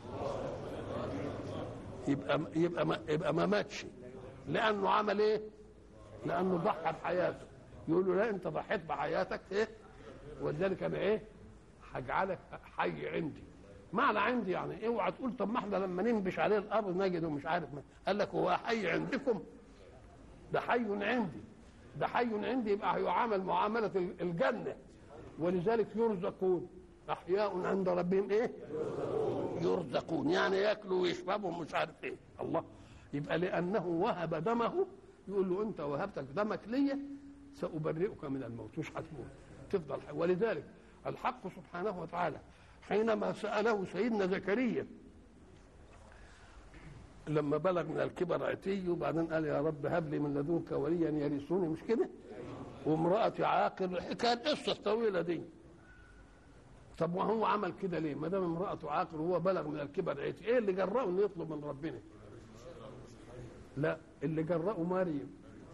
يبقى يبقى ما يبقى ما ماتش لأنه عمل إيه؟ لأنه ضحى بحياته يقول له لا أنت ضحيت بحياتك إيه؟ ولذلك أنا إيه؟ هجعلك حي عندي معنى عندي يعني اوعى تقول طب ما احنا لما ننبش عليه الارض نجده مش عارف ما. قال لك هو حي عندكم ده حي عندي ده حي عندي يبقى هيعامل معامله الجنه ولذلك يرزقون احياء عند ربهم ايه يرزقون يعني ياكلوا ويشربوا مش عارف ايه الله يبقى لانه وهب دمه يقول له انت وهبتك دمك ليا سابرئك من الموت مش هتموت تفضل حي. ولذلك الحق سبحانه وتعالى حينما ساله سيدنا زكريا لما بلغ من الكبر عتي وبعدين قال يا رب هب لي من لدنك وليا يرثني مش كده وامرأتي عاقر الحكايه القصه الطويله دي طب وهو عمل كده ليه؟ ما دام امرأته عاقر وهو بلغ من الكبر عتي، ايه اللي جرأه انه يطلب من ربنا؟ لا اللي جرأه مريم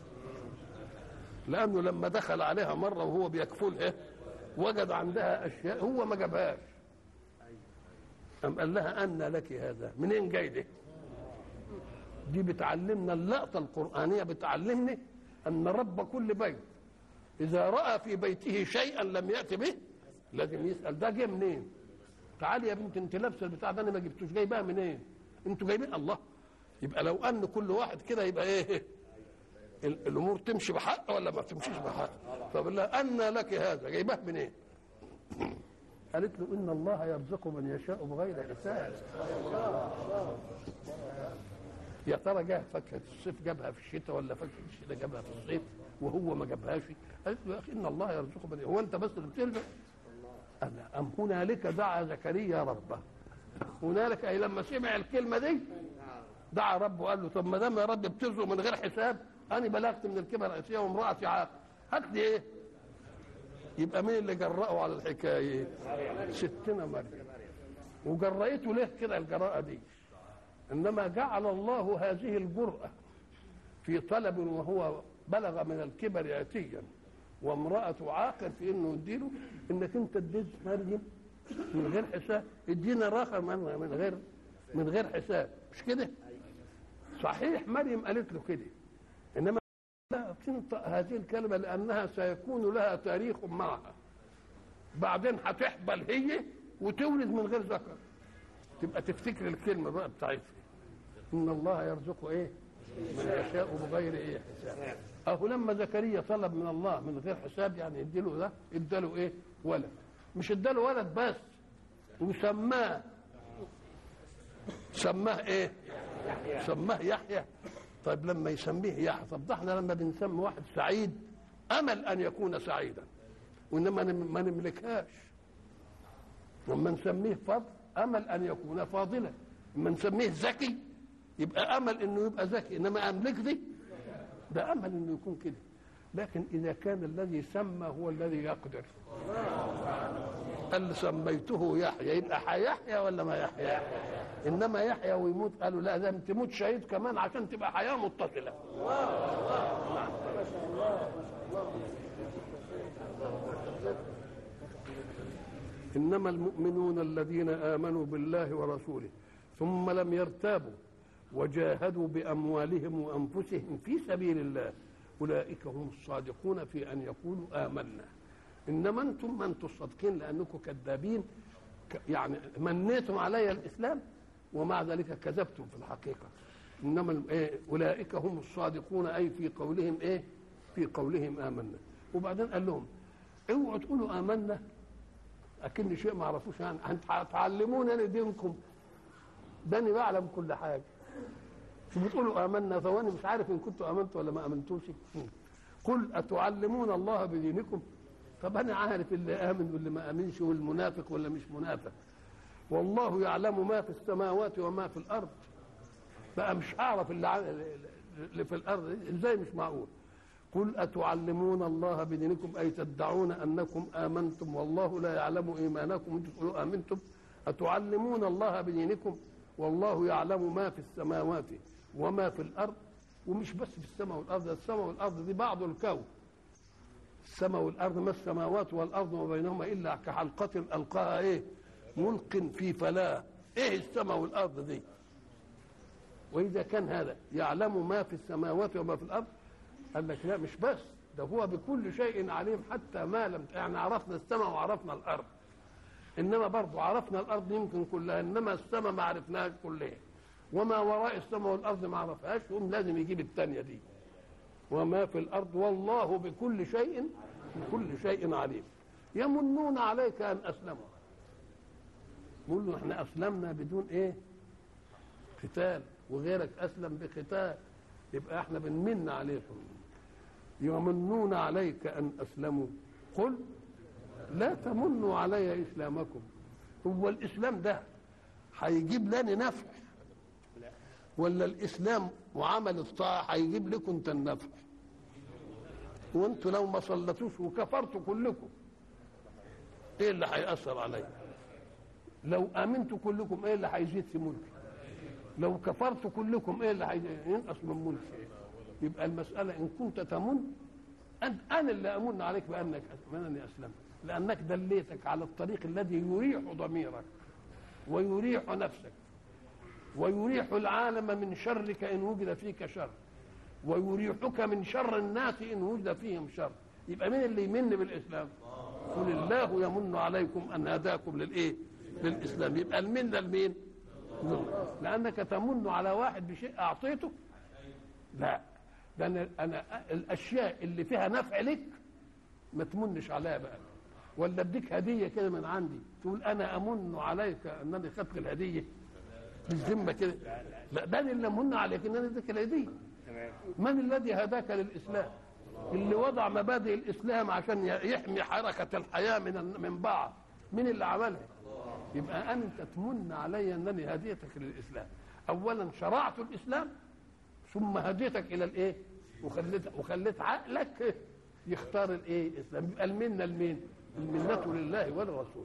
لأنه لما دخل عليها مرة وهو بيكفلها وجد عندها أشياء هو ما جابهاش أم قال لها أن لك هذا منين جاي ده دي بتعلمنا اللقطة القرآنية بتعلمني أن رب كل بيت إذا رأى في بيته شيئا لم يأتي به لازم يسأل ده جه منين تعالي يا بنت انت لابسه البتاع ده انا ما جبتوش جايبها منين انتوا جايبين الله يبقى لو ان كل واحد كده يبقى ايه ال- الامور تمشي بحق ولا ما تمشيش بحق فبقول لها ان لك هذا جايباه منين قالت له ان الله يرزق من يشاء بغير حساب يا ترى جه فاكهه الصيف جابها في الشتاء ولا فاكهه الشتاء جابها في الصيف وهو ما جابهاش قالت له يا اخي ان الله يرزق من هو انت بس اللي بتلبس أنا أم هنالك دعا زكريا ربه هنالك أي لما سمع الكلمة دي دعا ربه قال له طب ما دام يا رب بترزق من غير حساب أنا بلغت من الكبر عتيه وامرأتي عاقل هات لي إيه؟ يبقى مين اللي جرأه على الحكاية؟ ستنا مريم وجرأته ليه كده الجراءة دي؟ إنما جعل الله هذه الجرأة في طلب وهو بلغ من الكبر عتيا وامرأته عاقر في انه يديله انك انت اديت مريم من غير حساب ادينا راخر من من غير من غير حساب مش كده؟ صحيح مريم قالت له كده انما لا تنطق هذه الكلمه لانها سيكون لها تاريخ معها بعدين هتحبل هي وتولد من غير ذكر تبقى تفتكر الكلمه بقى بتاعتها ان الله يرزق ايه؟ من يشاء بغير ايه حساب اهو لما زكريا طلب من الله من غير حساب يعني اديله ده اداله ايه ولد مش اداله ولد بس وسماه سماه ايه سماه يحيى طيب لما يسميه يحيى طب ده احنا لما بنسمي واحد سعيد امل ان يكون سعيدا وانما نم- ما نملكهاش لما نسميه فضل امل ان يكون فاضلا لما نسميه ذكي يبقى امل انه يبقى ذكي انما املك دي ده امل انه يكون كده لكن اذا كان الذي سمى هو الذي يقدر قال سميته يحيى يبقى حيحيى ولا ما يحيى انما يحيى ويموت قالوا لا ده تموت شهيد كمان عشان تبقى حياه متصله انما المؤمنون الذين امنوا بالله ورسوله ثم لم يرتابوا وجاهدوا باموالهم وانفسهم في سبيل الله اولئك هم الصادقون في ان يقولوا امنا انما انتم ما انتم الصادقين لانكم كذابين ك- يعني منيتم علي الاسلام ومع ذلك كذبتم في الحقيقه انما ال- إيه اولئك هم الصادقون اي في قولهم ايه في قولهم امنا وبعدين قال لهم اوعوا تقولوا امنا اكن شيء ما اعرفوش يعني هتعلمونني دينكم ده انا بعلم كل حاجه شو بتقولوا امنا ثواني مش عارف ان كنتوا امنتوا ولا ما امنتوش قل اتعلمون الله بدينكم طب انا عارف اللي امن واللي ما امنش والمنافق ولا مش منافق والله يعلم ما في السماوات وما في الارض بقى مش اعرف اللي, ع- اللي في الارض ازاي مش معقول قل اتعلمون الله بدينكم اي تدعون انكم امنتم والله لا يعلم ايمانكم انتم تقولوا امنتم اتعلمون الله بدينكم والله يعلم ما في السماوات وما في الارض ومش بس في السماء والارض ده السماء والارض دي بعض الكون السماء والارض ما السماوات والارض وما بينهما الا كحلقه القاها ايه ملق في فلاه ايه السماء والارض دي واذا كان هذا يعلم ما في السماوات وما في الارض قال لك لا مش بس ده هو بكل شيء عليم حتى ما لم يعني عرفنا السماء وعرفنا الارض انما برضه عرفنا الارض يمكن كلها انما السماء ما عرفناهاش كلها وما وراء السماء والارض ما عرفهاش يقوم لازم يجيب الثانيه دي وما في الارض والله بكل شيء بكل شيء عليم يمنون عليك ان اسلموا بيقول له احنا اسلمنا بدون ايه قتال وغيرك اسلم بقتال يبقى احنا بنمن عليهم يمنون عليك ان اسلموا قل لا تمنوا علي اسلامكم هو الاسلام ده هيجيب لنا نفع ولا الاسلام وعمل الطاعه هيجيب لكم انت النفع وانتوا لو ما صلتوش وكفرتوا كلكم ايه اللي هيأثر عليا لو امنتوا كلكم ايه اللي هيزيد في ملكي لو كفرتوا كلكم ايه اللي هينقص من ملكي يبقى المسألة إن كنت تمن أنت أنا اللي أمن عليك بأنك أنني أسلمت لأنك دليتك على الطريق الذي يريح ضميرك ويريح نفسك ويريح العالم من شرك إن وجد فيك شر ويريحك من شر الناس إن وجد فيهم شر يبقى مين اللي يمن بالإسلام قل الله يمن عليكم أن هداكم للإيه للإسلام يبقى المنة لمين لأنك تمن على واحد بشيء أعطيته لا ده أنا, أنا الأشياء اللي فيها نفع لك ما تمنش عليها بقى ولا اديك هديه كده من عندي تقول انا امن عليك انني خدت الهديه بالذمه كده لا ده اللي امن عليك ان انا اديك الهديه من الذي هداك للاسلام اللي وضع مبادئ الاسلام عشان يحمي حركه الحياه من من بعض مين اللي عملها يبقى انت تمن علي انني هديتك للاسلام اولا شرعت الاسلام ثم هديتك الى الايه وخليت وخليت عقلك يختار الايه الاسلام يبقى المنه لمين المنه لله ولرسوله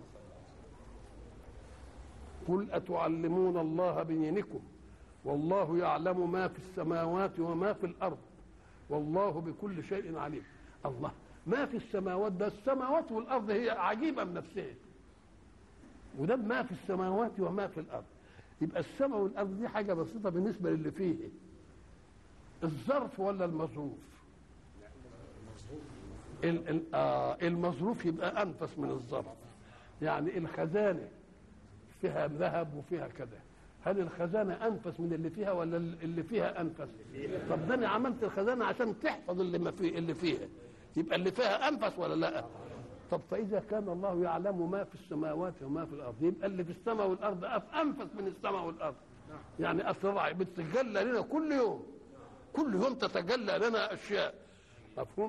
قل اتعلمون الله بدينكم والله يعلم ما في السماوات وما في الارض والله بكل شيء عليم الله ما في السماوات ده السماوات والارض هي عجيبه من نفسها وده ما في السماوات وما في الارض يبقى السماء والارض دي حاجه بسيطه بالنسبه للي فيه الظرف ولا المظروف آه المظروف يبقى انفس من الظرف يعني الخزانه فيها ذهب وفيها كذا هل الخزانه انفس من اللي فيها ولا اللي فيها انفس طب ده انا عملت الخزانه عشان تحفظ اللي ما في اللي فيها يبقى اللي فيها انفس ولا لا طب فاذا كان الله يعلم ما في السماوات وما في الارض يبقى اللي في السماء والارض انفس من السماء والارض يعني اسرع بتتجلى لنا كل يوم كل يوم تتجلى لنا اشياء مفهوم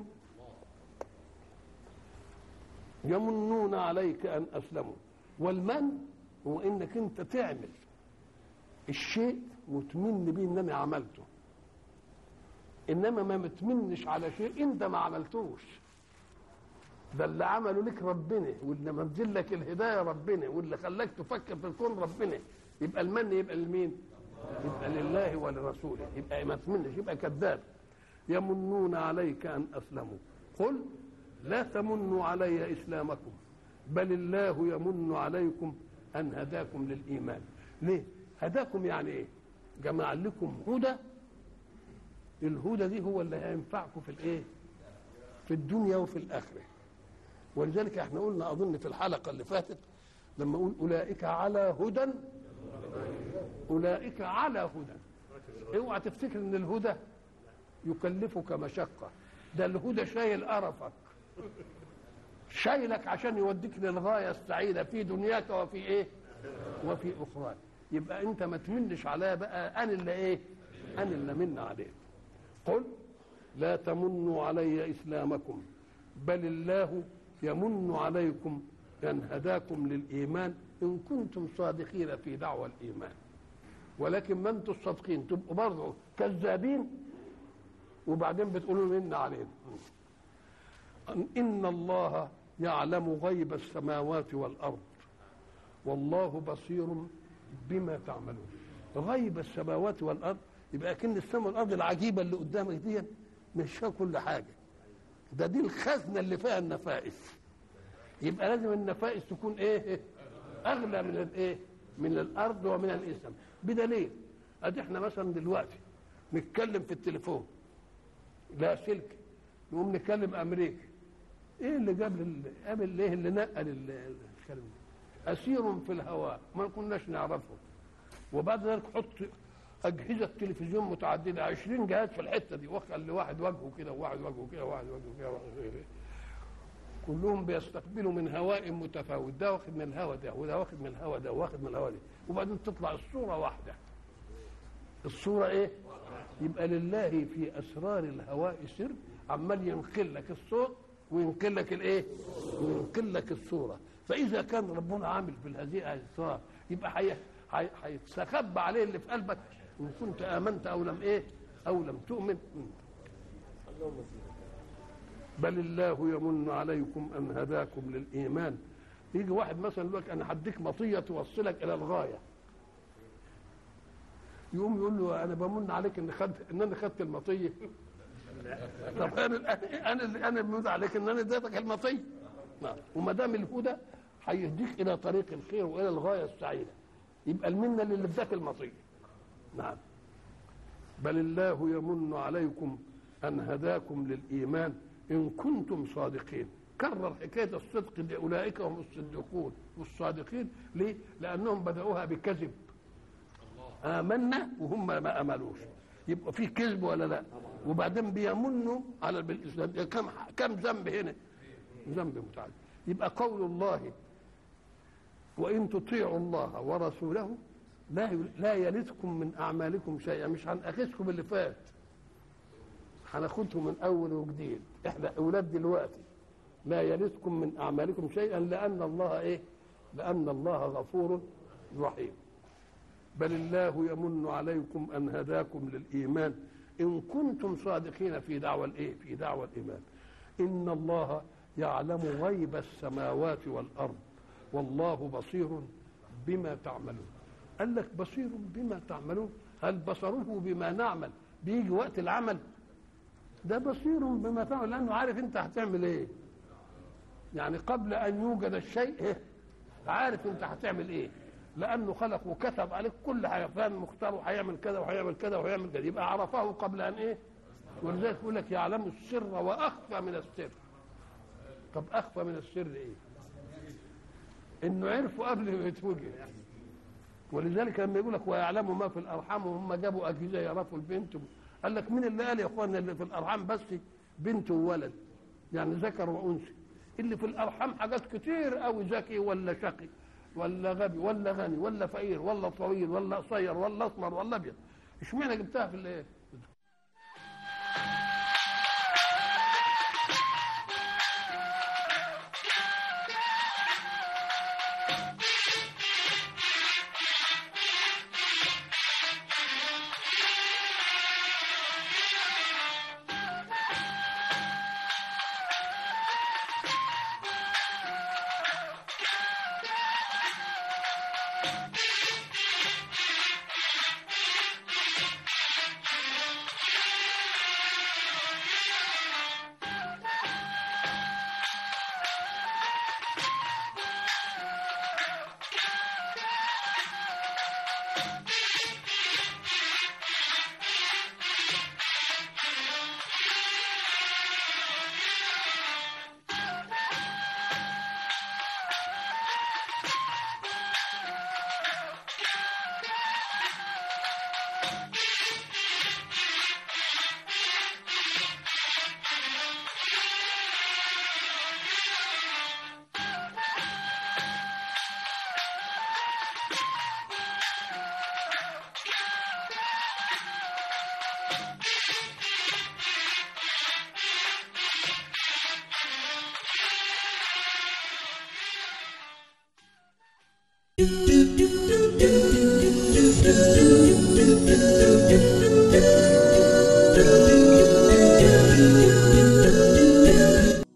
يمنون عليك ان اسلموا والمن هو انك انت تعمل الشيء وتمن بيه ان انا عملته انما ما متمنش على شيء انت ما عملتوش ده اللي عمله لك ربنا واللي منزل لك الهدايه ربنا واللي خلاك تفكر في الكون ربنا يبقى المن يبقى لمين؟ يبقى لله ولرسوله يبقى ما تمنش يبقى كذاب يمنون عليك ان اسلموا قل لا تمنوا علي اسلامكم بل الله يمن عليكم ان هداكم للايمان ليه هداكم يعني ايه جمع لكم هدى الهدى دي هو اللي هينفعكم في الايه في الدنيا وفي الاخره ولذلك احنا قلنا اظن في الحلقه اللي فاتت لما اقول اولئك على هدى اولئك على هدى اوعى تفتكر ان الهدى يكلفك مشقه ده الهدى شايل قرفك شايلك عشان يوديك للغايه السعيده في دنياك وفي ايه وفي اخراك يبقى انت ما تمنش عليا بقى انا اللي ايه انا اللي من عليك قل لا تمنوا علي اسلامكم بل الله يمن عليكم ان هداكم للايمان ان كنتم صادقين في دعوى الايمان ولكن ما انتم الصادقين تبقوا برضه كذابين وبعدين بتقولوا من علينا ان الله يعلم غيب السماوات والارض والله بصير بما تعملون غيب السماوات والارض يبقى كن السماء والارض العجيبه اللي قدامك دي مش فيها كل حاجه ده دي الخزنه اللي فيها النفائس يبقى لازم النفائس تكون ايه اغلى من الايه من الارض ومن الاسم بدليل ادي احنا مثلا دلوقتي نتكلم في التليفون لا سلك نقوم نكلم امريكا ايه اللي جاب قابل ايه اللي نقل الكلام ده اسير في الهواء ما كناش نعرفه وبعد ذلك حط اجهزه تلفزيون متعدده 20 جهاز في الحته دي وخلي واحد وجهه كده وواحد وجهه كده وواحد وجهه كده وواحد كده كلهم بيستقبلوا من هواء متفاوت ده واخد من الهواء ده وده واخد من الهواء ده واخد من الهواء ده وبعدين تطلع الصوره واحده الصوره ايه يبقى لله في اسرار الهواء سر عمال ينقل لك الصوت وينقل لك الايه وينقل لك الصوره فاذا كان ربنا عامل في هذه الاسرار يبقى حي- حي- هيتستخبى عليه اللي في قلبك ان كنت امنت او لم ايه او لم تؤمن بل الله يمن عليكم ان هداكم للايمان يجي واحد مثلا يقول لك انا هديك مطيه توصلك الى الغايه يقوم يقول له انا بمن عليك ان خد ان انا خدت المطيه طب انا انا اللي انا بمن عليك ان انا اديتك المطيه نعم. وما دام الهدى هيهديك الى طريق الخير والى الغايه السعيده يبقى المنه اللي اداك المطيه نعم بل الله يمن عليكم ان هداكم للايمان ان كنتم صادقين كرر حكايه الصدق دي اولئك هم الصديقون والصادقين ليه؟ لانهم بداوها بكذب امنا وهم ما املوش يبقى في كذب ولا لا وبعدين بيمنوا على بالاسلام كم كم ذنب هنا ذنب متعدد يبقى قول الله وان تطيعوا الله ورسوله لا لا يلدكم من اعمالكم شيئا مش هنأخذكم باللي فات هناخدهم من اول وجديد احنا اولاد دلوقتي لا يلدكم من اعمالكم شيئا لان الله ايه لان الله غفور رحيم بل الله يمن عليكم ان هداكم للايمان ان كنتم صادقين في دعوى الايه في دعوى الايمان ان الله يعلم غيب السماوات والارض والله بصير بما تعملون قال لك بصير بما تعملون هل بصره بما نعمل بيجي وقت العمل ده بصير بما تعمل لانه عارف انت هتعمل ايه يعني قبل ان يوجد الشيء إيه؟ عارف انت هتعمل ايه لانه خلق وكتب عليك كل حاجه فلان مختار وهيعمل كذا وهيعمل كذا وهيعمل كذا يبقى عرفه قبل ان ايه ولذلك يقول لك يعلم السر واخفى من السر طب اخفى من السر ايه انه عرفه قبل ما يتوجد ولذلك لما يقول لك ويعلموا ما في الارحام وهم جابوا اجهزه يعرفوا البنت قال لك مين اللي قال يا اخوانا اللي في الارحام بس بنت وولد يعني ذكر وانثى اللي في الارحام حاجات كتير قوي ذكي ولا شقي ولا غبي ولا غني ولا فقير ولا طويل ولا قصير ولا اسمر ولا ابيض اشمعنى جبتها في الايه do